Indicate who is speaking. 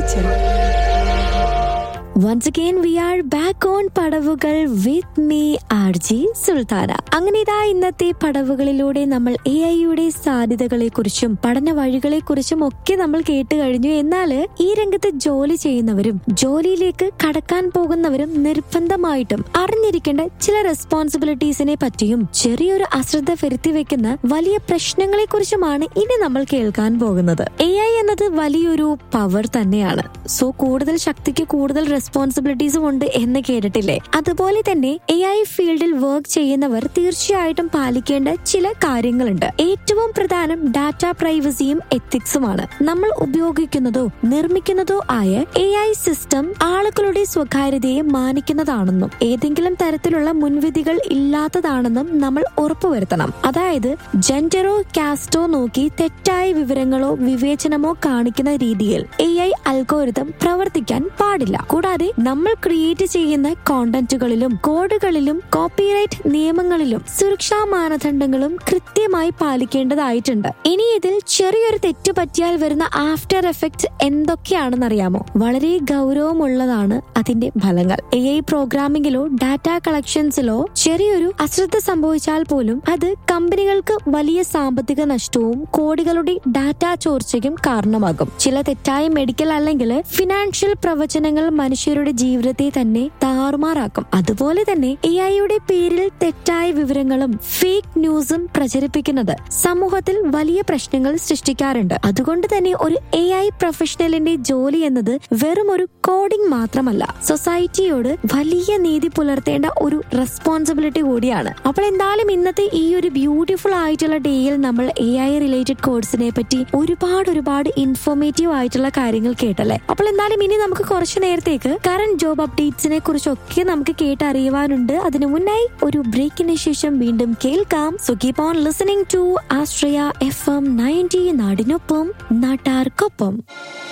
Speaker 1: teacher once again we are back on പടവുകൾ with me R G Sultana അങ്ങനെ ഇതാ ഇന്നത്തെ പടവുകളിലൂടെ നമ്മൾ എ ഐയുടെ സാധ്യതകളെ കുറിച്ചും പഠന വഴികളെ കുറിച്ചും ഒക്കെ നമ്മൾ കേട്ട് കഴിഞ്ഞു എന്നാൽ ഈ രംഗത്ത് ജോലി ചെയ്യുന്നവരും ജോലിയിലേക്ക് കടക്കാൻ പോകുന്നവരും നിർബന്ധമായിട്ടും അറിഞ്ഞിരിക്കേണ്ട ചില റെസ്പോൺസിബിലിറ്റീസിനെ പറ്റിയും ചെറിയൊരു അശ്രദ്ധ വരുത്തി വെക്കുന്ന വലിയ പ്രശ്നങ്ങളെ കുറിച്ചുമാണ് ഇനി നമ്മൾ കേൾക്കാൻ പോകുന്നത് എ ഐ എന്നത് വലിയൊരു പവർ തന്നെയാണ് സോ കൂടുതൽ ശക്തിക്ക് കൂടുതൽ റെസ്പോൺസിബിലിറ്റീസും ഉണ്ട് എന്ന് കേട്ടിട്ടില്ലേ അതുപോലെ തന്നെ എ ഐ ഫീൽഡിൽ വർക്ക് ചെയ്യുന്നവർ തീർച്ചയായിട്ടും പാലിക്കേണ്ട ചില കാര്യങ്ങളുണ്ട് ഏറ്റവും പ്രധാനം ഡാറ്റ പ്രൈവസിയും എത്തിക്സുമാണ് നമ്മൾ ഉപയോഗിക്കുന്നതോ നിർമ്മിക്കുന്നതോ ആയ എ ഐ സിസ്റ്റം ആളുകളുടെ സ്വകാര്യതയെ മാനിക്കുന്നതാണെന്നും ഏതെങ്കിലും തരത്തിലുള്ള മുൻവിധികൾ ഇല്ലാത്തതാണെന്നും നമ്മൾ ഉറപ്പുവരുത്തണം അതായത് ജെൻഡറോ കാസ്റ്റോ നോക്കി തെറ്റായ വിവരങ്ങളോ വിവേചനമോ കാണിക്കുന്ന രീതിയിൽ എ ഐ അൽഗോരിതം പ്രവർത്തിക്കാൻ പാടില്ല കൂടാതെ നമ്മൾ ക്രിയേറ്റ് ചെയ്യുന്ന കോണ്ടന്റുകളിലും കോഡുകളിലും കോപ്പിറൈറ്റ് നിയമങ്ങളിലും സുരക്ഷാ മാനദണ്ഡങ്ങളും കൃത്യമായി പാലിക്കേണ്ടതായിട്ടുണ്ട് ഇനി ഇതിൽ ചെറിയൊരു തെറ്റ് പറ്റിയാൽ വരുന്ന ആഫ്റ്റർ എഫക്ട്സ് എന്തൊക്കെയാണെന്നറിയാമോ വളരെ ഗൗരവമുള്ളതാണ് അതിന്റെ ഫലങ്ങൾ എ ഐ പ്രോഗ്രാമിംഗിലോ ഡാറ്റ കളക്ഷൻസിലോ ചെറിയൊരു അശ്രദ്ധ സംഭവിച്ചാൽ പോലും അത് കമ്പനികൾക്ക് വലിയ സാമ്പത്തിക നഷ്ടവും കോടികളുടെ ഡാറ്റ ചോർച്ചയ്ക്കും കാരണമാകും ചില തെറ്റായ മെഡിക്കൽ അല്ലെങ്കിൽ ഫിനാൻഷ്യൽ പ്രവചനങ്ങൾ മനുഷ്യരുടെ ജീവിതത്തെ തന്നെ താറുമാറാക്കും അതുപോലെ തന്നെ എ ഐയുടെ പേരിൽ തെറ്റായ വിവരങ്ങളും ഫേക്ക് ന്യൂസും പ്രചരിപ്പിക്കുന്നത് സമൂഹത്തിൽ വലിയ പ്രശ്നങ്ങൾ സൃഷ്ടിക്കാറുണ്ട് അതുകൊണ്ട് തന്നെ ഒരു എ ഐ പ്രൊഫഷണലിന്റെ ജോലി എന്നത് വെറും ഒരു കോഡിംഗ് മാത്രമല്ല സൊസൈറ്റിയോട് വലിയ നീതി പുലർത്തേണ്ട ഒരു റെസ്പോൺസിബിലിറ്റി കൂടിയാണ് അപ്പോൾ എന്തായാലും ഇന്നത്തെ ഈ ഒരു ബ്യൂട്ടിഫുൾ ആയിട്ടുള്ള ഡേയിൽ നമ്മൾ എ ഐ റിലേറ്റഡ് കോഴ്സിനെ പറ്റി ഒരുപാട് ഒരുപാട് ഇൻഫോർമേറ്റീവ് ആയിട്ടുള്ള കാര്യങ്ങൾ കേട്ടല്ലേ അപ്പോൾ എന്തായാലും ഇനി നമുക്ക് കുറച്ചു നേരത്തേക്ക് കറന്റ് ജോബ് അപ്ഡേറ്റ്സിനെ കുറിച്ചൊക്കെ നമുക്ക് കേട്ടറിയുവാനുണ്ട് അതിനു മുന്നായി ഒരു ബ്രേക്കിന് ശേഷം വീണ്ടും കേൾക്കാം so keep on listening to Austria F M ninety നാടിനൊപ്പം നാട്ടാർക്കൊപ്പം